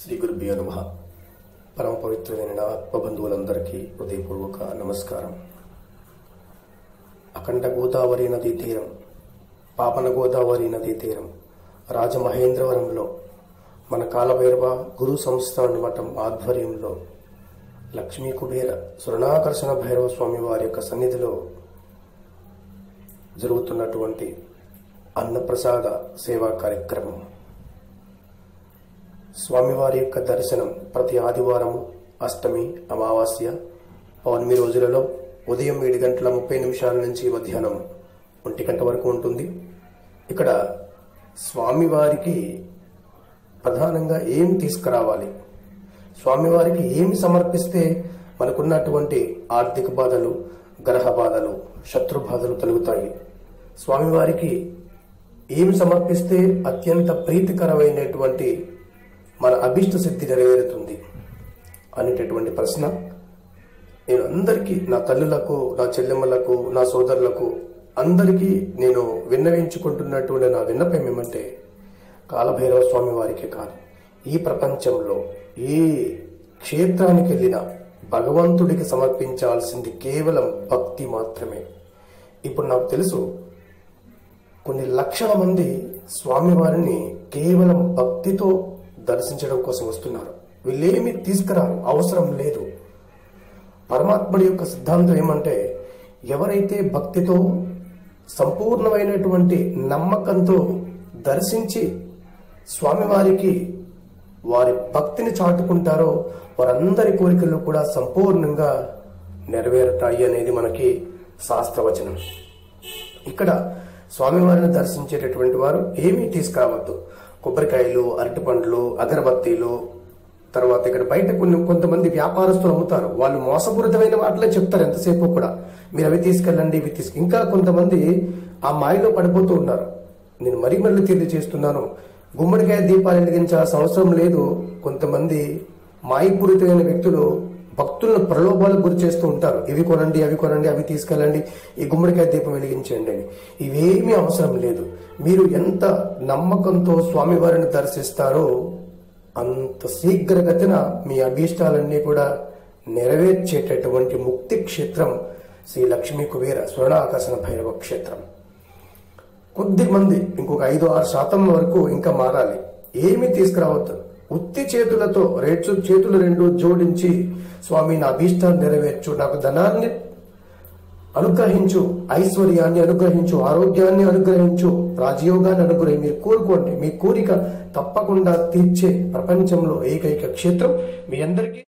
శ్రీ గురుభ్యో నమ పరమ పవిత్రమైన నా ఆత్మబంధువులందరికీ హృదయపూర్వక నమస్కారం అఖండ గోదావరి నదీ తీరం పాపన గోదావరి నదీ తీరం రాజమహేంద్రవరంలో మన కాలభైరవ గురు సంస్థాన మఠం ఆధ్వర్యంలో లక్ష్మీ కుబేర స్వర్ణాకర్షణ భైరవ స్వామి వారి యొక్క సన్నిధిలో జరుగుతున్నటువంటి అన్నప్రసాద సేవా కార్యక్రమం స్వామివారి యొక్క దర్శనం ప్రతి ఆదివారం అష్టమి అమావాస్య పౌర్ణమి రోజులలో ఉదయం ఏడు గంటల ముప్పై నిమిషాల నుంచి మధ్యాహ్నం ఒంటి గంట వరకు ఉంటుంది ఇక్కడ స్వామివారికి ప్రధానంగా ఏం తీసుకురావాలి స్వామివారికి ఏమి సమర్పిస్తే మనకున్నటువంటి ఆర్థిక బాధలు గ్రహ బాధలు శత్రు బాధలు తొలగుతాయి స్వామివారికి ఏమి సమర్పిస్తే అత్యంత ప్రీతికరమైనటువంటి మన అభిష్ట సిద్ధి నెరవేరుతుంది అనేటటువంటి ప్రశ్న నేను అందరికీ నా తల్లులకు నా చెల్లెమ్మలకు నా సోదరులకు అందరికీ నేను విన్నవించుకుంటున్నటువంటి నా విన్నపం ఏమంటే కాలభైరవ స్వామి వారికి కాదు ఈ ప్రపంచంలో ఏ క్షేత్రానికి వెళ్ళినా భగవంతుడికి సమర్పించాల్సింది కేవలం భక్తి మాత్రమే ఇప్పుడు నాకు తెలుసు కొన్ని లక్షల మంది స్వామివారిని కేవలం భక్తితో దర్శించడం కోసం వస్తున్నారు వీళ్ళేమి తీసుకురారు అవసరం లేదు పరమాత్ముడి యొక్క సిద్ధాంతం ఏమంటే ఎవరైతే భక్తితో సంపూర్ణమైనటువంటి నమ్మకంతో దర్శించి స్వామివారికి వారి భక్తిని చాటుకుంటారో వారందరి కోరికలు కూడా సంపూర్ణంగా నెరవేరుతాయి అనేది మనకి శాస్త్రవచనం ఇక్కడ స్వామివారిని దర్శించేటటువంటి వారు ఏమీ తీసుకురావద్దు కొబ్బరికాయలు అరటిపండ్లు అగరబత్తీలు తర్వాత ఇక్కడ బయట కొన్ని కొంతమంది వ్యాపారస్తులు అమ్ముతారు వాళ్ళు మోసపూరితమైన మాటలే చెప్తారు ఎంతసేపు కూడా మీరు అవి తీసుకెళ్ళండి ఇవి తీసుకు ఇంకా కొంతమంది ఆ మాయలో పడిపోతూ ఉన్నారు నేను మరీ మళ్ళీ తెలియజేస్తున్నాను గుమ్మడికాయ దీపాలు వెలిగించాల్సిన అవసరం లేదు కొంతమంది మాయపూరితమైన వ్యక్తులు భక్తులను ప్రలోభాలకు గురి చేస్తూ ఉంటారు ఇవి కొనండి అవి కొనండి అవి తీసుకెళ్ళండి ఈ గుమ్మడికాయ దీపం వెలిగించండి అని ఇవేమీ అవసరం లేదు మీరు ఎంత నమ్మకంతో స్వామివారిని దర్శిస్తారో అంత శీఘ్రగతిన మీ అభీష్టాలన్నీ కూడా నెరవేర్చేటటువంటి ముక్తి క్షేత్రం శ్రీ లక్ష్మీ కుబేర స్వర్ణాకర్షణ భైరవ క్షేత్రం కొద్ది మంది ఇంకొక ఐదు ఆరు శాతం వరకు ఇంకా మారాలి ఏమీ తీసుకురావద్దు ఉత్తి చేతులతో రేచు చేతులు రెండు జోడించి స్వామి నా అభీష్టాన్ని నెరవేర్చు నాకు ధనాన్ని అనుగ్రహించు ఐశ్వర్యాన్ని అనుగ్రహించు ఆరోగ్యాన్ని అనుగ్రహించు రాజయోగాన్ని అనుగ్రహి మీరు కోరుకోండి మీ కోరిక తప్పకుండా తీర్చే ప్రపంచంలో ఏకైక క్షేత్రం మీ అందరికీ